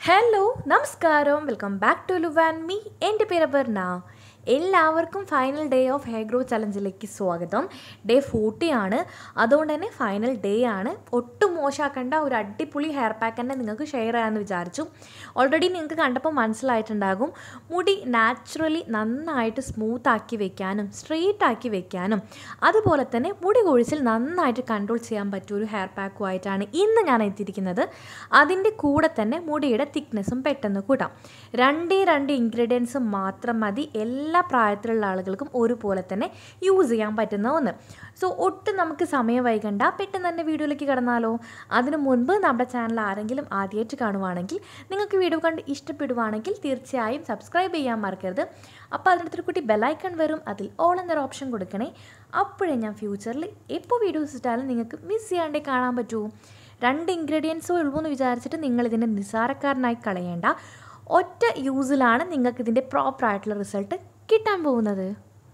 hello നമസ്കാരം welcome back to Luv and me എൻ്റെ പേര് അപർണ എല്ലാവർക്കും final day of hair grow ചലഞ്ചിലേക്ക് സ്വാഗതം ഡേ ഫോർട്ടി ആണ് അതുകൊണ്ട് തന്നെ ഫൈനൽ ഡേ ആണ് ഒട്ടും മോശമാക്കേണ്ട ഒരു അടിപൊളി ഹെയർ പാക്ക് തന്നെ നിങ്ങൾക്ക് ഷെയർ ചെയ്യാമെന്ന് വിചാരിച്ചു ഓൾറെഡി നിങ്ങൾക്ക് കണ്ടപ്പോൾ മനസ്സിലായിട്ടുണ്ടാകും മുടി നാച്ചുറലി നന്നായിട്ട് സ്മൂത്ത് ആക്കി വെക്കാനും സ്ട്രെയിറ്റ് ആക്കി വെക്കാനും അതുപോലെ തന്നെ മുടി കൊഴിച്ചിൽ നന്നായിട്ട് കൺട്രോൾ ചെയ്യാൻ പറ്റിയ ഒരു ഹെയർ പാക്കുമായിട്ടാണ് ഇന്ന് ഞാൻ എത്തിയിരിക്കുന്നത് അതിൻ്റെ കൂടെ തന്നെ മുടിയുടെ തിക്നെസ്സും പെട്ടെന്ന് കൂട്ടാം രണ്ടേ രണ്ട് ഇൻഗ്രീഡിയൻസ് മാത്രം മതി എല്ലാ പ്രായത്തിലുള്ള ആളുകൾക്കും ഒരുപോലെ തന്നെ യൂസ് ചെയ്യാൻ പറ്റുന്ന ഒന്ന് സോ ഒട്ടും നമുക്ക് സമയം വൈകണ്ട പെട്ടെന്ന് തന്നെ വീഡിയോയിലേക്ക് കടന്നാലോ അതിനു മുൻപ് നമ്മുടെ ചാനൽ ആരെങ്കിലും ആദ്യമായിട്ട് കാണുവാണെങ്കിൽ നിങ്ങൾക്ക് വീഡിയോ കണ്ട് ഇഷ്ടപ്പെടുവാണെങ്കിൽ തീർച്ചയായും സബ്സ്ക്രൈബ് ചെയ്യാൻ മറക്കരുത് അപ്പോൾ അതിനടുത്തൊരു കുട്ടി ബെലൈക്കൺ വരും അതിൽ ഓൾ എന്നൊരു ഓപ്ഷൻ കൊടുക്കണേ അപ്പോഴേ ഞാൻ ഫ്യൂച്ചറിൽ എപ്പോൾ വീഡിയോസ് ഇട്ടാലും നിങ്ങൾക്ക് മിസ് ചെയ്യാണ്ടേ കാണാൻ പറ്റൂ രണ്ട് ഇൻഗ്രീഡിയൻസോ ഉള്ളൂ എന്ന് വിചാരിച്ചിട്ട് നിങ്ങൾ ഇതിനെ നിസ്സാരക്കാരനായി കളയേണ്ട ഒറ്റ യൂസിലാണ് നിങ്ങൾക്ക് ഇതിൻ്റെ പ്രോപ്പർ ആയിട്ടുള്ള റിസൾട്ട് കിട്ടാൻ പോകുന്നത്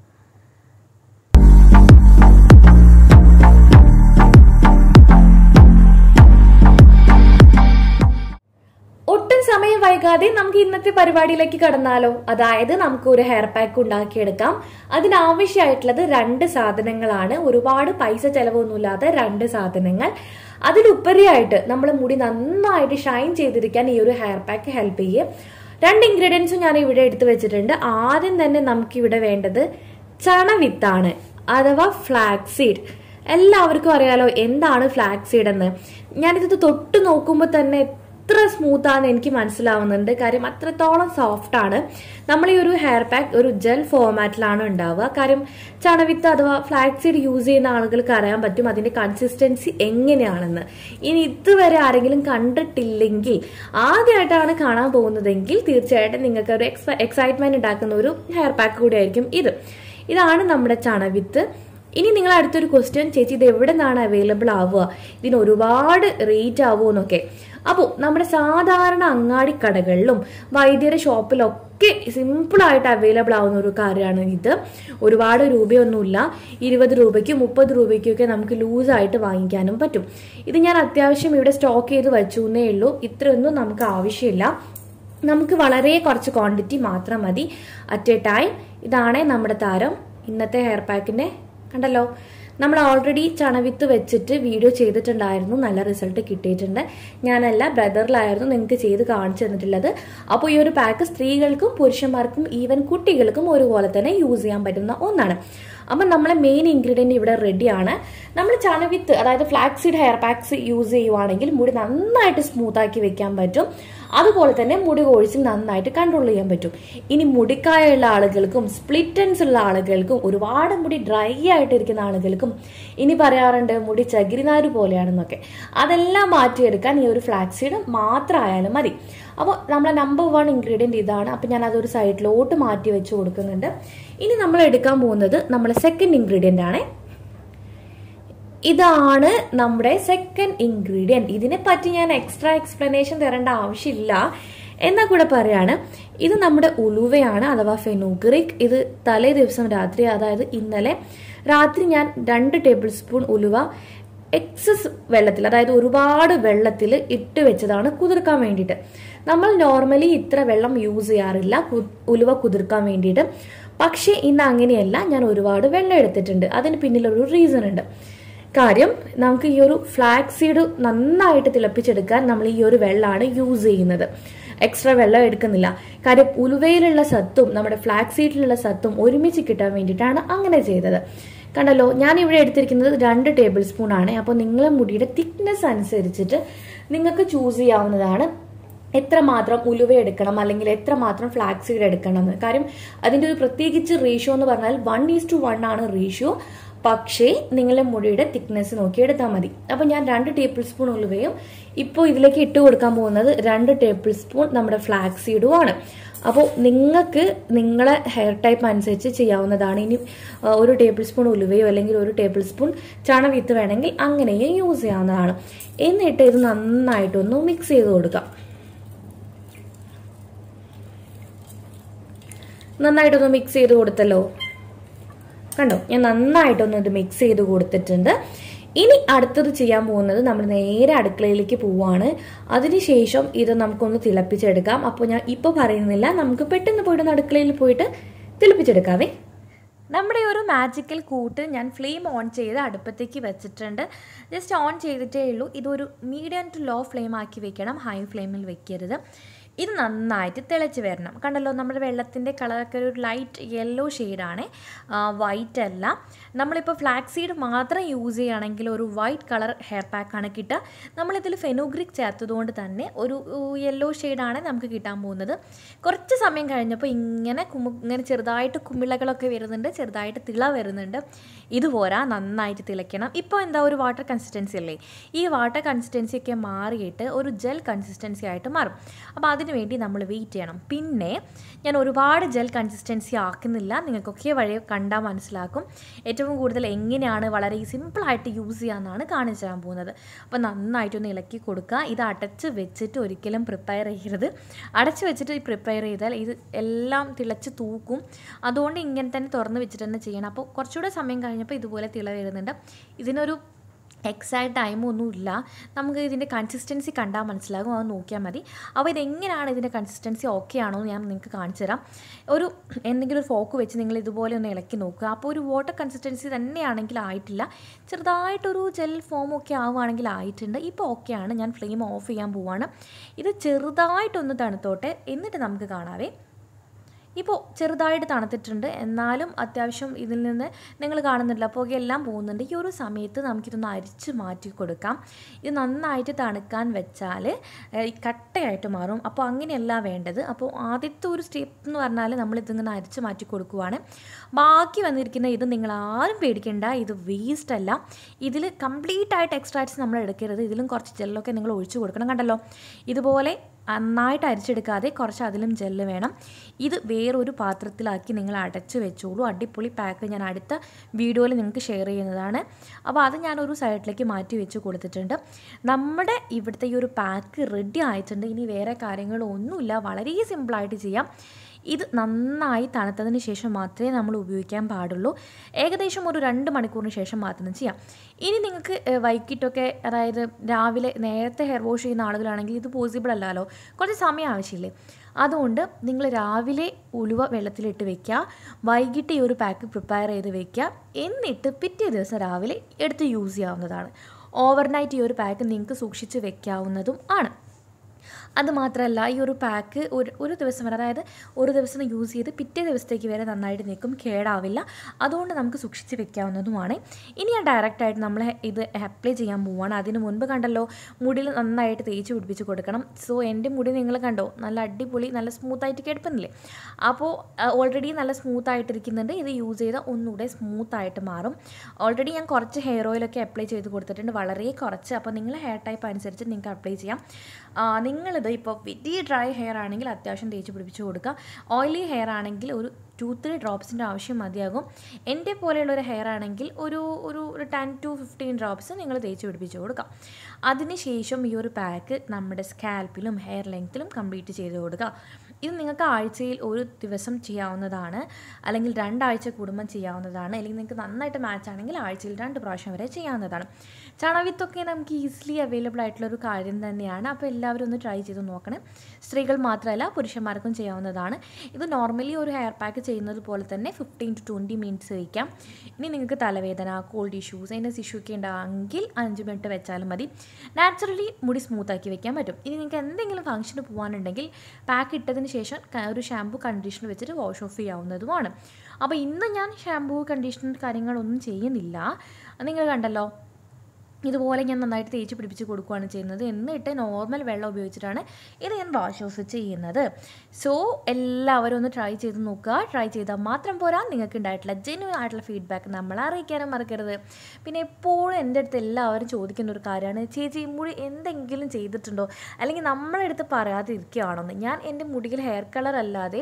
ഒട്ടും സമയം വൈകാതെ നമുക്ക് ഇന്നത്തെ പരിപാടിയിലേക്ക് കടന്നാലോ അതായത് നമുക്ക് ഒരു ഹെയർ പാക്ക് ഉണ്ടാക്കിയെടുക്കാം അതിനാവശ്യമായിട്ടുള്ളത് രണ്ട് സാധനങ്ങളാണ് ഒരുപാട് പൈസ ചെലവൊന്നുമില്ലാതെ രണ്ട് സാധനങ്ങൾ അതിലുപരിയായിട്ട് നമ്മൾ മുടി നന്നായിട്ട് ഷൈൻ ചെയ്തിരിക്കാൻ ഈ ഒരു ഹെയർ പാക്ക് ഹെൽപ്പ് ചെയ്യും രണ്ട് ഇൻഗ്രീഡിയൻസും ഞാൻ ഇവിടെ എടുത്തു വെച്ചിട്ടുണ്ട് ആദ്യം തന്നെ നമുക്കിവിടെ വേണ്ടത് ചണവിത്താണ് അഥവാ ഫ്ലാക്സ് സീഡ് എല്ലാവർക്കും അറിയാലോ എന്താണ് ഫ്ലാക്സ് സീഡ് എന്ന് ഞാനിത് തൊട്ട് നോക്കുമ്പോൾ തന്നെ എത്ര സ്മൂത്ത് ആണെന്ന് എനിക്ക് മനസ്സിലാവുന്നുണ്ട് കാര്യം അത്രത്തോളം സോഫ്റ്റ് ആണ് നമ്മൾ ഈ ഒരു ഹെയർ പാക്ക് ഒരു ജെൽ ഫോമാറ്റിലാണ് ഉണ്ടാവുക കാര്യം ചണവിത്ത് അഥവാ ഫ്ലാക്സ് സീഡ് യൂസ് ചെയ്യുന്ന ആളുകൾക്ക് അറിയാൻ പറ്റും അതിന്റെ കൺസിസ്റ്റൻസി എങ്ങനെയാണെന്ന് ഇനി ഇതുവരെ ആരെങ്കിലും കണ്ടിട്ടില്ലെങ്കിൽ ആദ്യമായിട്ടാണ് കാണാൻ പോകുന്നതെങ്കിൽ തീർച്ചയായിട്ടും നിങ്ങൾക്ക് ഒരു എക്സൈറ്റ്മെന്റ് ഉണ്ടാക്കുന്ന ഒരു ഹെയർ പാക്ക് കൂടിയായിരിക്കും ഇത് ഇതാണ് നമ്മുടെ ചണവിത്ത് ഇനി നിങ്ങൾ അടുത്തൊരു ക്വസ്റ്റ്യൻ ചേച്ചി ഇത് എവിടെ നിന്നാണ് അവൈലബിൾ ആവുക ഇതിന് ഒരുപാട് റേറ്റ് ആവുമോ എന്നൊക്കെ അപ്പോൾ നമ്മുടെ സാധാരണ അങ്ങാടി കടകളിലും വൈദ്യര ഷോപ്പിലൊക്കെ സിമ്പിളായിട്ട് അവൈലബിൾ ആവുന്ന ഒരു കാര്യമാണ് ഇത് ഒരുപാട് രൂപയൊന്നുമില്ല ഇരുപത് രൂപയ്ക്കും മുപ്പത് രൂപയ്ക്കും ഒക്കെ നമുക്ക് ലൂസായിട്ട് വാങ്ങിക്കാനും പറ്റും ഇത് ഞാൻ അത്യാവശ്യം ഇവിടെ സ്റ്റോക്ക് ചെയ്ത് വെച്ചു എന്നേ ഉള്ളൂ ഇത്രയൊന്നും നമുക്ക് ആവശ്യമില്ല നമുക്ക് വളരെ കുറച്ച് ക്വാണ്ടിറ്റി മാത്രം മതി അറ്റ് എ ടൈം ഇതാണേ നമ്മുടെ താരം ഇന്നത്തെ ഹെയർ പാക്കിന്റെ കണ്ടല്ലോ നമ്മൾ ഓൾറെഡി ചണവിത്ത് വെച്ചിട്ട് വീഡിയോ ചെയ്തിട്ടുണ്ടായിരുന്നു നല്ല റിസൾട്ട് കിട്ടിയിട്ടുണ്ട് ഞാനല്ല ബ്രദറിലായിരുന്നു നിങ്ങൾക്ക് ചെയ്ത് കാണിച്ചു തന്നിട്ടുള്ളത് അപ്പോൾ ഈ ഒരു പാക്ക് സ്ത്രീകൾക്കും പുരുഷന്മാർക്കും ഈവൻ കുട്ടികൾക്കും ഒരുപോലെ തന്നെ യൂസ് ചെയ്യാൻ പറ്റുന്ന ഒന്നാണ് അപ്പം നമ്മളെ മെയിൻ ഇൻഗ്രീഡിയൻറ്റ് ഇവിടെ റെഡിയാണ് നമ്മൾ ചണവിത്ത് അതായത് ഫ്ലാക്സീഡ് ഹെയർ പാക്സ് യൂസ് ചെയ്യുവാണെങ്കിൽ മുടി നന്നായിട്ട് സ്മൂത്ത് ആക്കി വെക്കാൻ പറ്റും അതുപോലെ തന്നെ മുടി കൊഴിച്ചിൽ നന്നായിട്ട് കൺട്രോൾ ചെയ്യാൻ പറ്റും ഇനി മുടിക്കായുള്ള ആളുകൾക്കും സ്പ്ലിറ്റൻസ് ഉള്ള ആളുകൾക്കും ഒരുപാട് മുടി ഡ്രൈ ആയിട്ടിരിക്കുന്ന ആളുകൾക്കും ഇനി പറയാറുണ്ട് മുടി ചകിരിനാര് പോലെയാണെന്നൊക്കെ അതെല്ലാം മാറ്റിയെടുക്കാൻ ഈ ഒരു ഫ്ലാക്സീഡ് മാത്രമായാലും മതി അപ്പോൾ നമ്മളെ നമ്പർ വൺ ഇൻഗ്രീഡിയൻറ്റ് ഇതാണ് അപ്പം ഞാൻ അതൊരു സൈഡിലോട്ട് മാറ്റി വെച്ച് കൊടുക്കുന്നുണ്ട് ഇനി നമ്മൾ എടുക്കാൻ പോകുന്നത് നമ്മളെ സെക്കൻഡ് ഇൻഗ്രീഡിയൻ്റ് ആണ് ഇതാണ് നമ്മുടെ സെക്കൻഡ് ഇൻഗ്രീഡിയൻറ്റ് ഇതിനെ പറ്റി ഞാൻ എക്സ്ട്രാ എക്സ്പ്ലനേഷൻ തരേണ്ട ആവശ്യമില്ല എന്നാൽ കൂടെ പറയാണ് ഇത് നമ്മുടെ ഉലുവയാണ് അഥവാ ഫെനൂഗ്രിക് ഇത് തലേ ദിവസം രാത്രി അതായത് ഇന്നലെ രാത്രി ഞാൻ രണ്ട് ടേബിൾ സ്പൂൺ ഉലുവ എക്സസ് വെള്ളത്തിൽ അതായത് ഒരുപാട് വെള്ളത്തിൽ ഇട്ട് വെച്ചതാണ് കുതിർക്കാൻ വേണ്ടിയിട്ട് നമ്മൾ നോർമലി ഇത്ര വെള്ളം യൂസ് ചെയ്യാറില്ല ഉലുവ കുതിർക്കാൻ വേണ്ടിയിട്ട് പക്ഷേ ഇന്ന് അങ്ങനെയല്ല ഞാൻ ഒരുപാട് വെള്ളം എടുത്തിട്ടുണ്ട് അതിന് പിന്നിലൊരു റീസൺ ഉണ്ട് കാര്യം നമുക്ക് ഈ ഒരു ഫ്ലാക്സ് സീഡ് നന്നായിട്ട് തിളപ്പിച്ചെടുക്കാൻ നമ്മൾ ഈ ഒരു വെള്ളമാണ് യൂസ് ചെയ്യുന്നത് എക്സ്ട്രാ വെള്ളം എടുക്കുന്നില്ല കാര്യം ഉലുവയിലുള്ള സത്തും നമ്മുടെ ഫ്ലാക്സ് സീഡിലുള്ള സത്തും ഒരുമിച്ച് കിട്ടാൻ വേണ്ടിയിട്ടാണ് അങ്ങനെ ചെയ്തത് കണ്ടല്ലോ ഞാൻ ഇവിടെ എടുത്തിരിക്കുന്നത് രണ്ട് ടേബിൾ സ്പൂൺ ആണ് അപ്പോൾ നിങ്ങളെ മുടിയുടെ തിക്നെസ് അനുസരിച്ചിട്ട് നിങ്ങൾക്ക് ചൂസ് ചെയ്യാവുന്നതാണ് എത്രമാത്രം ഉലുവ എടുക്കണം അല്ലെങ്കിൽ എത്രമാത്രം ഫ്ലാക്സ് സീഡ് എടുക്കണം എന്ന് കാര്യം അതിൻ്റെ ഒരു പ്രത്യേകിച്ച് റേഷ്യോ എന്ന് പറഞ്ഞാൽ വൺ ഈസ് ടു വൺ ആണ് റേഷ്യോ പക്ഷേ നിങ്ങളുടെ മുടിയുടെ തിക്നെസ് നോക്കി എടുത്താൽ മതി അപ്പോൾ ഞാൻ രണ്ട് ടേബിൾ സ്പൂൺ ഉലുവയും ഇപ്പോൾ ഇതിലേക്ക് ഇട്ട് കൊടുക്കാൻ പോകുന്നത് രണ്ട് ടേബിൾ സ്പൂൺ നമ്മുടെ ഫ്ലാക്സ് സീഡും ആണ് അപ്പോൾ നിങ്ങൾക്ക് നിങ്ങളെ ഹെയർ ടൈപ്പ് അനുസരിച്ച് ചെയ്യാവുന്നതാണ് ഇനി ഒരു ടേബിൾ സ്പൂൺ ഉലുവയോ അല്ലെങ്കിൽ ഒരു ടേബിൾ സ്പൂൺ ചണവിത്ത് വേണമെങ്കിൽ അങ്ങനെയും യൂസ് ചെയ്യാവുന്നതാണ് എന്നിട്ട് ഇത് നന്നായിട്ടൊന്ന് മിക്സ് ചെയ്ത് കൊടുക്കാം നന്നായിട്ടൊന്ന് മിക്സ് ചെയ്ത് കൊടുത്തല്ലോ കണ്ടോ ഞാൻ നന്നായിട്ടൊന്ന് ഇത് മിക്സ് ചെയ്ത് കൊടുത്തിട്ടുണ്ട് ഇനി അടുത്തത് ചെയ്യാൻ പോകുന്നത് നമ്മൾ നേരെ അടുക്കളയിലേക്ക് പോവാണ് അതിനുശേഷം ഇത് നമുക്കൊന്ന് തിളപ്പിച്ചെടുക്കാം അപ്പോൾ ഞാൻ ഇപ്പോൾ പറയുന്നില്ല നമുക്ക് പെട്ടെന്ന് പോയിട്ട് അടുക്കളയിൽ പോയിട്ട് തിളപ്പിച്ചെടുക്കാവേ നമ്മുടെ ഒരു മാജിക്കൽ കൂട്ട് ഞാൻ ഫ്ലെയിം ഓൺ ചെയ്ത് അടുപ്പത്തേക്ക് വെച്ചിട്ടുണ്ട് ജസ്റ്റ് ഓൺ ചെയ്തിട്ടേ ഉള്ളൂ ഇതൊരു മീഡിയം ടു ലോ ഫ്ലെയിം ആക്കി വെക്കണം ഹൈ ഫ്ലെയിമിൽ വെക്കരുത് ഇത് നന്നായിട്ട് തിളച്ച് വരണം കണ്ടല്ലോ നമ്മുടെ വെള്ളത്തിൻ്റെ കളറൊക്കെ ഒരു ലൈറ്റ് യെല്ലോ ഷെയ്ഡാണ് വൈറ്റ് അല്ല നമ്മളിപ്പോൾ ഫ്ലാക്സ് സീഡ് മാത്രം യൂസ് ചെയ്യുകയാണെങ്കിൽ ഒരു വൈറ്റ് കളർ ഹെയർ പാക്കാണ് കിട്ടുക നമ്മളിതിൽ ഫെനുഗ്രിക് ചേർത്തതുകൊണ്ട് തന്നെ ഒരു യെല്ലോ ഷെയ്ഡാണ് നമുക്ക് കിട്ടാൻ പോകുന്നത് കുറച്ച് സമയം കഴിഞ്ഞപ്പോൾ ഇങ്ങനെ കുമു ഇങ്ങനെ ചെറുതായിട്ട് കുമിളകളൊക്കെ വരുന്നുണ്ട് ചെറുതായിട്ട് തിള വരുന്നുണ്ട് ഇതുപോരാ നന്നായിട്ട് തിളയ്ക്കണം ഇപ്പോൾ എന്താ ഒരു വാട്ടർ കൺസിസ്റ്റൻസി അല്ലേ ഈ വാട്ടർ കൺസിസ്റ്റൻസി ഒക്കെ മാറിയിട്ട് ഒരു ജെൽ കൺസിസ്റ്റൻസി ആയിട്ട് മാറും അപ്പോൾ അതിന് വേണ്ടി നമ്മൾ വെയിറ്റ് ചെയ്യണം പിന്നെ ഞാൻ ഒരുപാട് ജെൽ കൺസിസ്റ്റൻസി ആക്കുന്നില്ല നിങ്ങൾക്കൊക്കെ വഴി കണ്ടാൽ മനസ്സിലാക്കും ഏറ്റവും കൂടുതൽ എങ്ങനെയാണ് വളരെ സിമ്പിളായിട്ട് യൂസ് ചെയ്യാമെന്നാണ് കാണിച്ചു തരാൻ പോകുന്നത് അപ്പോൾ നന്നായിട്ടൊന്ന് ഇളക്കി കൊടുക്കുക ഇത് അടച്ച് വെച്ചിട്ട് ഒരിക്കലും പ്രിപ്പയർ ചെയ്യരുത് അടച്ച് വെച്ചിട്ട് പ്രിപ്പയർ ചെയ്താൽ ഇത് എല്ലാം തിളച്ച് തൂക്കും അതുകൊണ്ട് ഇങ്ങനെ തന്നെ തുറന്ന് വെച്ചിട്ട് തന്നെ ചെയ്യണം അപ്പോൾ കുറച്ചുകൂടെ സമയം കഴിഞ്ഞപ്പോൾ ഇതുപോലെ തിള വരുന്നുണ്ട് ഇതിനൊരു എക്സാക്ട് ടൈമൊന്നുമില്ല നമുക്ക് ഇതിൻ്റെ കൺസിസ്റ്റൻസി കണ്ടാൽ മനസ്സിലാകും അത് നോക്കിയാൽ മതി അപ്പോൾ ഇതെങ്ങനെയാണ് ഇതിൻ്റെ കൺസിസ്റ്റൻസി ഓക്കെ ആണോ എന്ന് ഞാൻ നിങ്ങൾക്ക് കാണിച്ചു തരാം ഒരു എന്തെങ്കിലും ഒരു ഫോക്ക് വെച്ച് നിങ്ങൾ ഇതുപോലെ ഒന്ന് ഇളക്കി നോക്കുക അപ്പോൾ ഒരു വാട്ടർ കൺസിസ്റ്റൻസി തന്നെയാണെങ്കിൽ ആയിട്ടില്ല ചെറുതായിട്ടൊരു ജെൽ ഫോം ഒക്കെ ആവുകയാണെങ്കിൽ ആയിട്ടുണ്ട് ഇപ്പോൾ ഓക്കെയാണ് ഞാൻ ഫ്ലെയിം ഓഫ് ചെയ്യാൻ പോവാണ് ഇത് ചെറുതായിട്ടൊന്ന് തണുത്തോട്ടെ എന്നിട്ട് നമുക്ക് കാണാവേ ഇപ്പോൾ ചെറുതായിട്ട് തണുത്തിട്ടുണ്ട് എന്നാലും അത്യാവശ്യം ഇതിൽ നിന്ന് നിങ്ങൾ കാണുന്നില്ല പുകയെല്ലാം പോകുന്നുണ്ട് ഈ ഒരു സമയത്ത് നമുക്കിതൊന്ന് അരിച്ച് മാറ്റി കൊടുക്കാം ഇത് നന്നായിട്ട് തണുക്കാൻ വെച്ചാൽ കട്ടയായിട്ട് മാറും അപ്പോൾ അങ്ങനെയല്ല വേണ്ടത് അപ്പോൾ ആദ്യത്തെ ഒരു സ്റ്റെപ്പ് എന്ന് പറഞ്ഞാൽ നമ്മളിതിങ്ങനെ അരിച്ച് മാറ്റി കൊടുക്കുവാണ് ബാക്കി വന്നിരിക്കുന്ന ഇത് നിങ്ങൾ ആരും പേടിക്കേണ്ട ഇത് വേസ്റ്റ് അല്ല ഇതിൽ കംപ്ലീറ്റ് ആയിട്ട് എക്സ്ട്രാക്ട്സ് നമ്മൾ എടുക്കരുത് ഇതിലും കുറച്ച് ജെല്ലൊക്കെ നിങ്ങൾ ഒഴിച്ചു കൊടുക്കണം കണ്ടല്ലോ ഇതുപോലെ നന്നായിട്ട് അരിച്ചെടുക്കാതെ കുറച്ച് അതിലും ജെല്ല് വേണം ഇത് വേറൊരു പാത്രത്തിലാക്കി നിങ്ങൾ അടച്ച് വെച്ചോളൂ അടിപൊളി പാക്ക് ഞാൻ അടുത്ത വീഡിയോയിൽ നിങ്ങൾക്ക് ഷെയർ ചെയ്യുന്നതാണ് അപ്പോൾ അത് ഞാനൊരു സൈഡിലേക്ക് മാറ്റി വെച്ച് കൊടുത്തിട്ടുണ്ട് നമ്മുടെ ഇവിടുത്തെ ഈ ഒരു പാക്ക് റെഡി ആയിട്ടുണ്ട് ഇനി വേറെ കാര്യങ്ങളൊന്നുമില്ല വളരെ സിമ്പിളായിട്ട് ചെയ്യാം ഇത് നന്നായി തണുത്തതിന് ശേഷം മാത്രമേ നമ്മൾ ഉപയോഗിക്കാൻ പാടുള്ളൂ ഏകദേശം ഒരു രണ്ട് മണിക്കൂറിന് ശേഷം മാത്രം ചെയ്യാം ഇനി നിങ്ങൾക്ക് വൈകിട്ടൊക്കെ അതായത് രാവിലെ നേരത്തെ ഹെയർ വാഷ് ചെയ്യുന്ന ആളുകളാണെങ്കിൽ ഇത് പോസിബിൾ അല്ലല്ലോ കുറച്ച് സമയം ആവശ്യമില്ലേ അതുകൊണ്ട് നിങ്ങൾ രാവിലെ ഉലുവ വെള്ളത്തിലിട്ട് വെക്കുക വൈകിട്ട് ഈ ഒരു പാക്ക് പ്രിപ്പയർ ചെയ്ത് വെക്കുക എന്നിട്ട് പിറ്റേ ദിവസം രാവിലെ എടുത്ത് യൂസ് ചെയ്യാവുന്നതാണ് ഓവർനൈറ്റ് ഈ ഒരു പാക്ക് നിങ്ങൾക്ക് സൂക്ഷിച്ച് വെക്കാവുന്നതും ആണ് അതുമാത്രമല്ല ഈ ഒരു പാക്ക് ഒരു ഒരു ദിവസം വരെ അതായത് ഒരു ദിവസം യൂസ് ചെയ്ത് പിറ്റേ ദിവസത്തേക്ക് വരെ നന്നായിട്ട് നിൽക്കും കേടാവില്ല അതുകൊണ്ട് നമുക്ക് സൂക്ഷിച്ച് വെക്കാവുന്നതുമാണ് ഇനി ഞാൻ ഡയറക്റ്റായിട്ട് നമ്മൾ ഇത് അപ്ലൈ ചെയ്യാൻ പോവുകയാണ് അതിന് മുൻപ് കണ്ടല്ലോ മുടിയിൽ നന്നായിട്ട് തേച്ച് പിടിപ്പിച്ച് കൊടുക്കണം സോ എൻ്റെ മുടി നിങ്ങൾ കണ്ടോ നല്ല അടിപൊളി നല്ല സ്മൂത്തായിട്ട് കിടപ്പുന്നില്ലേ അപ്പോൾ ഓൾറെഡി നല്ല സ്മൂത്ത് ആയിട്ടിരിക്കുന്നുണ്ട് ഇത് യൂസ് ചെയ്താൽ ഒന്നുകൂടെ സ്മൂത്ത് ആയിട്ട് മാറും ഓൾറെഡി ഞാൻ കുറച്ച് ഹെയർ ഓയിലൊക്കെ അപ്ലൈ ചെയ്ത് കൊടുത്തിട്ടുണ്ട് വളരെ കുറച്ച് അപ്പോൾ നിങ്ങൾ ഹെയർ ടൈപ്പ് അനുസരിച്ച് നിങ്ങൾക്ക് അപ്ലൈ ചെയ്യാം നിങ്ങളിത് ഇപ്പോൾ വെരി ഡ്രൈ ഹെയർ ആണെങ്കിൽ അത്യാവശ്യം തേച്ച് പിടിപ്പിച്ച് കൊടുക്കുക ഓയിലി ഹെയർ ആണെങ്കിൽ ഒരു ടു ത്രീ ഡ്രോപ്സിൻ്റെ ആവശ്യം മതിയാകും എൻ്റെ പോലെയുള്ള ഒരു ഹെയർ ആണെങ്കിൽ ഒരു ഒരു ഒരു ടെൻ ടു ഫിഫ്റ്റീൻ ഡ്രോപ്സ് നിങ്ങൾ തേച്ച് പിടിപ്പിച്ച് കൊടുക്കാം അതിനുശേഷം ഈ ഒരു പാക്ക് നമ്മുടെ സ്കാൽപ്പിലും ഹെയർ ലെങ്ത്തിലും കംപ്ലീറ്റ് ചെയ്ത് കൊടുക്കുക ഇത് നിങ്ങൾക്ക് ആഴ്ചയിൽ ഒരു ദിവസം ചെയ്യാവുന്നതാണ് അല്ലെങ്കിൽ രണ്ടാഴ്ച കൂടുമ്പം ചെയ്യാവുന്നതാണ് അല്ലെങ്കിൽ നിങ്ങൾക്ക് നന്നായിട്ട് മാച്ച് ആണെങ്കിൽ ആഴ്ചയിൽ രണ്ട് പ്രാവശ്യം വരെ ചെയ്യാവുന്നതാണ് ചണവിത്തൊക്കെ നമുക്ക് ഈസിലി അവൈലബിൾ ആയിട്ടുള്ള ഒരു കാര്യം തന്നെയാണ് അപ്പോൾ എല്ലാവരും ഒന്ന് ട്രൈ ചെയ്ത് നോക്കണം സ്ത്രീകൾ മാത്രമല്ല പുരുഷന്മാർക്കും ചെയ്യാവുന്നതാണ് ഇത് നോർമലി ഒരു ഹെയർ പാക്ക് ചെയ്യുന്നത് പോലെ തന്നെ ഫിഫ്റ്റീൻ ടു ട്വൻറ്റി മിനിറ്റ്സ് വയ്ക്കാം ഇനി നിങ്ങൾക്ക് തലവേദന കോൾഡ് ഇഷ്യൂസ് അതിൻ്റെ ഇഷ്യൂ ഒക്കെ ഉണ്ടാണെങ്കിൽ അഞ്ച് മിനിറ്റ് വെച്ചാലും മതി നാച്ചുറലി മുടി സ്മൂത്താക്കി വെക്കാൻ പറ്റും ഇനി നിങ്ങൾക്ക് എന്തെങ്കിലും ഫംഗ്ഷന് പോകാനുണ്ടെങ്കിൽ പാക്ക് ഇട്ടതിന് ശേഷം ഒരു ഷാമ്പു കണ്ടീഷണർ വെച്ചിട്ട് വാഷ് ഓഫ് ചെയ്യാവുന്നതുമാണ് അപ്പോൾ ഇന്ന് ഞാൻ ഷാമ്പു കണ്ടീഷണർ കാര്യങ്ങളൊന്നും ചെയ്യുന്നില്ല നിങ്ങൾ കണ്ടല്ലോ ഇതുപോലെ ഞാൻ നന്നായിട്ട് തേച്ച് പിടിപ്പിച്ച് കൊടുക്കുകയാണ് ചെയ്യുന്നത് എന്നിട്ട് നോർമൽ വെള്ളം ഉപയോഗിച്ചിട്ടാണ് ഇത് ഞാൻ വാഷ് ഓഫ് ചെയ്യുന്നത് സോ എല്ലാവരും ഒന്ന് ട്രൈ ചെയ്ത് നോക്കുക ട്രൈ ചെയ്താൽ മാത്രം പോരാ നിങ്ങൾക്ക് ഉണ്ടായിട്ടുള്ള ജെന്യൂൻ ആയിട്ടുള്ള ഫീഡ്ബാക്ക് നമ്മളെ അറിയിക്കാനും മറക്കരുത് പിന്നെ എപ്പോഴും എൻ്റെ അടുത്ത് എല്ലാവരും ചോദിക്കുന്ന ഒരു കാര്യമാണ് ചേച്ചി മുടി എന്തെങ്കിലും ചെയ്തിട്ടുണ്ടോ അല്ലെങ്കിൽ നമ്മളെ അടുത്ത് പറയാതെ ഇരിക്കുകയാണോന്ന് ഞാൻ എൻ്റെ മുടിയിൽ ഹെയർ കളർ അല്ലാതെ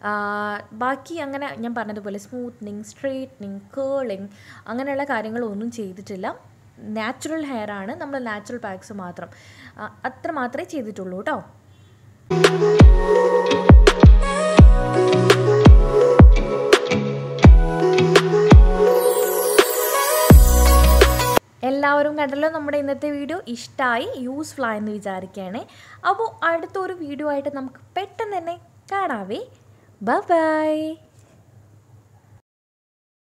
ബാക്കി അങ്ങനെ ഞാൻ പറഞ്ഞതുപോലെ സ്മൂത്തനിങ് സ്ട്രെയിറ്റനിങ് കേളിങ് അങ്ങനെയുള്ള കാര്യങ്ങളൊന്നും ചെയ്തിട്ടില്ല നാച്ചുറൽ ഹെയർ ആണ് നമ്മൾ നാച്ചുറൽ പാക്സ് മാത്രം അത്ര മാത്രമേ ചെയ്തിട്ടുള്ളൂ കേട്ടോ കണ്ടല്ലോ നമ്മുടെ ഇന്നത്തെ വീഡിയോ ഇഷ്ടമായി യൂസ്ഫുൾ ആയെന്ന് വിചാരിക്കുകയാണ് അപ്പോൾ അടുത്തൊരു വീഡിയോ ആയിട്ട് നമുക്ക് പെട്ടെന്ന് തന്നെ കാണാവേ ബൈ